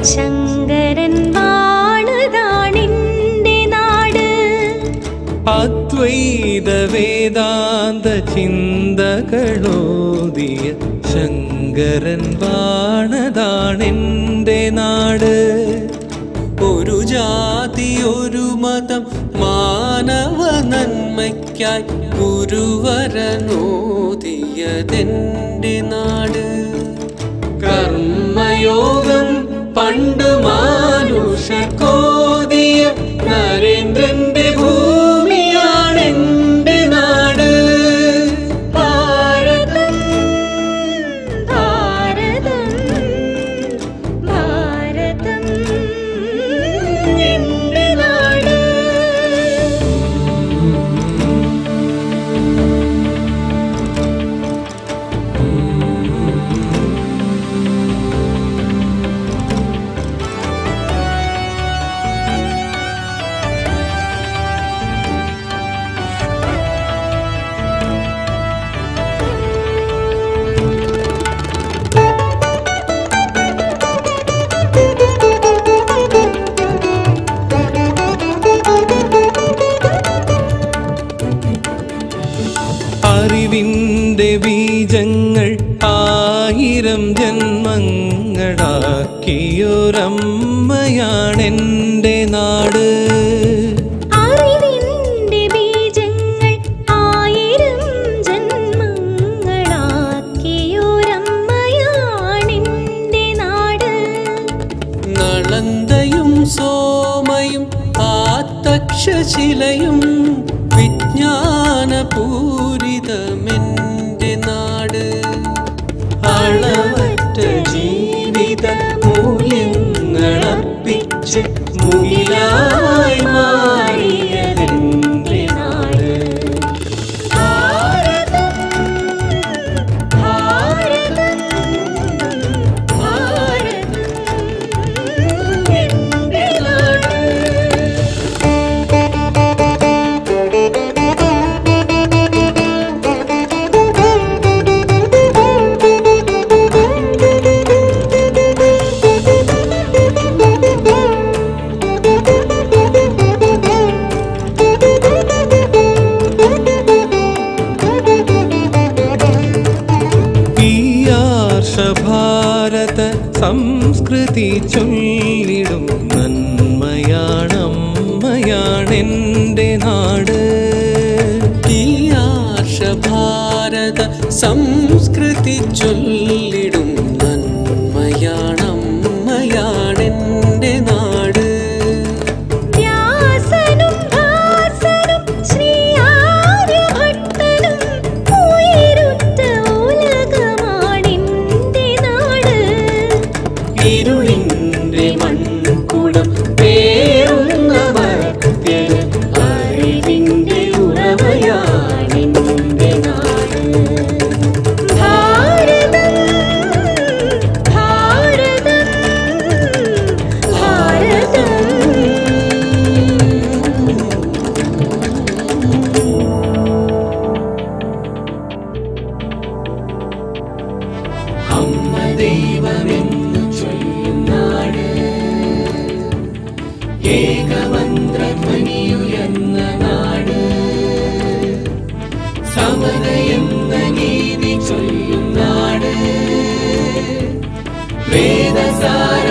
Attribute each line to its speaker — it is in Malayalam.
Speaker 1: ശങ്കരൻ വാണതാണെന്റെ നാട്
Speaker 2: അദ്വൈത വേദാന്ത ചിന്തകളോദിയ ശങ്കരൻ വാണതാണെന്റെ നാട് ഒരു ജാതി ഒരു മതം മാനവ നന്മയ്ക്കായി ഗുരുവരനോദിയതെന്റെ നാട് കർമ്മയോഗം പണ്ട് മാനുഷ കോതിയ നരേന്ദ്രന്റെ ഭൂമിയാണെന്റെ നാട്
Speaker 1: ഭാരതം ഭാരതം ഭാരതം എന്റെ നാട്
Speaker 2: അറിവിന്റെ ബീജങ്ങൾ ആയിരം ജന്മങ്ങളാക്കിയൊരമ്മയാണെന്റെ നാട്
Speaker 1: അറിവിന്റെ ബീജങ്ങൾ ആയിരം ജന്മങ്ങളാക്കിയൊരമ്മയാണെന്റെ നാട്
Speaker 2: നളന്തയും സോമയും ആത്തക്ഷശിലയും വിജ്ഞാനപൂരിതമെന്റെ നാട് അളവറ്റ ജീവിത മൂല്യങ്ങളർപ്പിച്ച് മുയിലായി മാറിയതെന്റെ നാട്
Speaker 1: ഭാരതം ഭാരതം ഭാരതം എന്റെ നാട്
Speaker 2: ഈ ആർഷഭാരത സംസ്കൃതി ചൊല്ലിടും നന്മയാണമ്മയാണെന്റെ നാട് ഈ ആർഷഭാരത സംസ്കൃതി ചൊല്ലിടും നന്മയാണമ്മയാണെന്റെ നാട്
Speaker 1: വ്യാസനും ഭാസനും ശ്രീ ആര്യഭട്ടനും ഉയരുറ്റ ഉലകമാണെന്റെ നാട്
Speaker 2: ഇരുളിന്റെ മൺകുടം പേറുന്ന ഭക്തന് അറിവിന്റെ ഉറവയാണെന്റെ നാട്
Speaker 1: ഭാരതം ഭാരതം ഭാരതം
Speaker 2: അമ്മ ദൈവമെന്നു ചൊല്ലും നാട് ഏകമന്ത്രധ്വനിയുയർന്ന നാട് സമതയെന്ന നീതി ചൊല്ലും നാട് വേദസാര